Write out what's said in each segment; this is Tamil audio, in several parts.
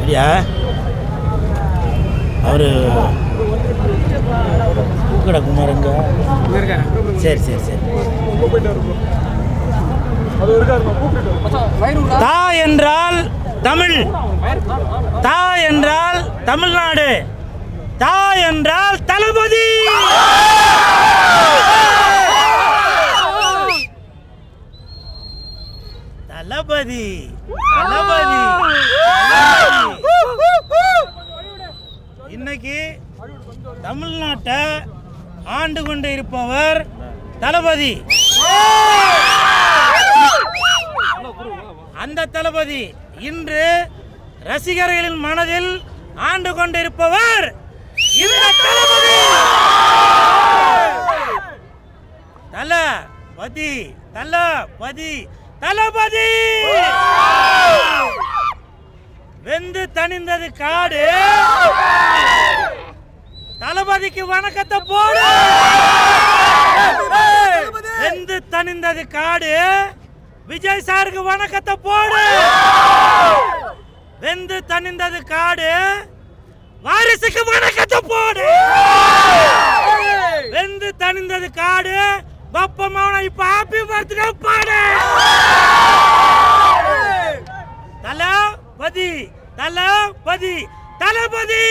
அப்படியா அவர் பூக்கடை குமாரங்க சரி சரி சரி தா என்றால் தமிழ் தா என்றால் தமிழ்நாடு தா என்றால் தளபதி தளபதி தளபதி இன்னைக்கு தமிழ்நாட்டை ஆண்டு கொண்டு இருப்பவர் தளபதி அந்த தளபதி இன்று ரசிகர்களின் மனதில் ஆண்டு கொண்டிருப்பவர் இந்த தளபதி தளபதி தளபதி தளபதி வெந்து தணிந்தது காடு தளபதிக்கு வணக்கத்தை போடு வெந்து தணிந்தது காடு விஜய் சாருக்கு வணக்கத்தை போடு வெந்து தணிந்தது காடு வாரிசுக்கு வணக்கத்தை போடு வெந்து தணிந்தது காடு பப்பமான இப்ப ஹாப்பி பர்த்டே பாடு தலபதி தலபதி தளபதி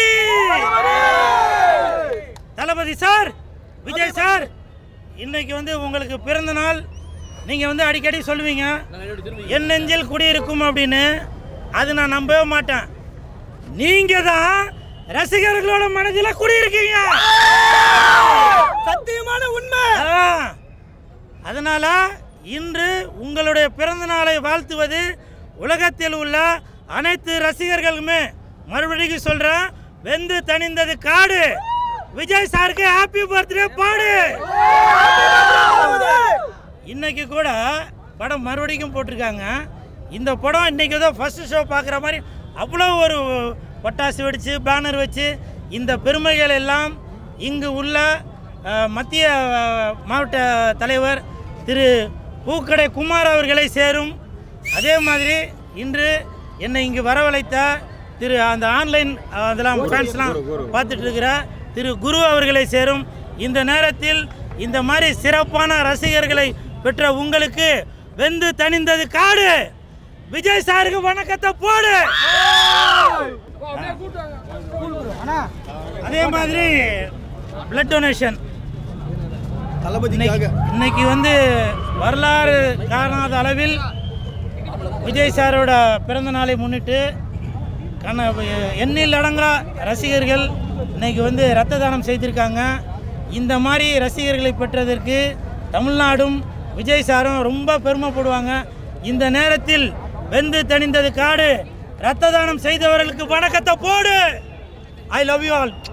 தளபதி சார் விஜய் சார் இன்னைக்கு வந்து உங்களுக்கு பிறந்த நாள் நீங்க வந்து அடிக்கடி சொல்லுவீங்க என் நெஞ்சில் குடியிருக்கும் அப்படின்னு அது நான் நம்பவே மாட்டேன் நீங்க தான் ரசிகர்களோட மனதில் குடியிருக்கீங்க சத்தியமான உண்மை அதனால இன்று உங்களுடைய பிறந்த நாளை வாழ்த்துவது உலகத்தில் உள்ள அனைத்து ரசிகர்களுமே மறுபடியும் சொல்றேன் வெந்து தணிந்தது காடு விஜய் சாருக்கு ஹாப்பி பர்த்டே பாடு இன்னைக்கு கூட படம் மறுபடியும் போட்டிருக்காங்க இந்த படம் இன்னைக்கு தான் ஃபர்ஸ்ட் ஷோ பார்க்குற மாதிரி அவ்வளோ ஒரு பட்டாசு வெடித்து பேனர் வச்சு இந்த பெருமைகள் எல்லாம் இங்கு உள்ள அஹ், மத்திய அஹ், மாவட்ட தலைவர் திரு பூக்கடை குமார் அவர்களை சேரும் அதே மாதிரி இன்று என்னை இங்கு வரவழைத்த திரு அந்த ஆன்லைன் அஹ், அதெல்லாம் ஃபேன்ஸ்லாம் பார்த்துட்டு இருக்கிற திரு குரு அவர்களை சேரும் இந்த நேரத்தில் இந்த மாதிரி சிறப்பான ரசிகர்களை பெற்ற உங்களுக்கு வெந்து தணிந்தது காடு விஜய் சாருக்கு வணக்கத்தை போடு அதே மாதிரி பிளட் டொனேஷன் தளபதிக்காக இன்னைக்கு வந்து வரலாறு காணாத அளவில் விஜய் சாரோட பிறந்த நாளை முன்னிட்டு கண்ண எண்ணில் அடங்கா ரசிகர்கள் இன்னைக்கு வந்து ரத்த தானம் செய்திருக்காங்க இந்த மாதிரி ரசிகர்களை பெற்றதற்கு தமிழ்நாடும் விஜய் சாரும் ரொம்ப பெருமைப்படுவாங்க இந்த நேரத்தில் வெந்து தணிந்தது காடு ரத்த தானம் செய்தவர்களுக்கு வணக்கத்தை போடு ஐ லவ் யூ ஆல்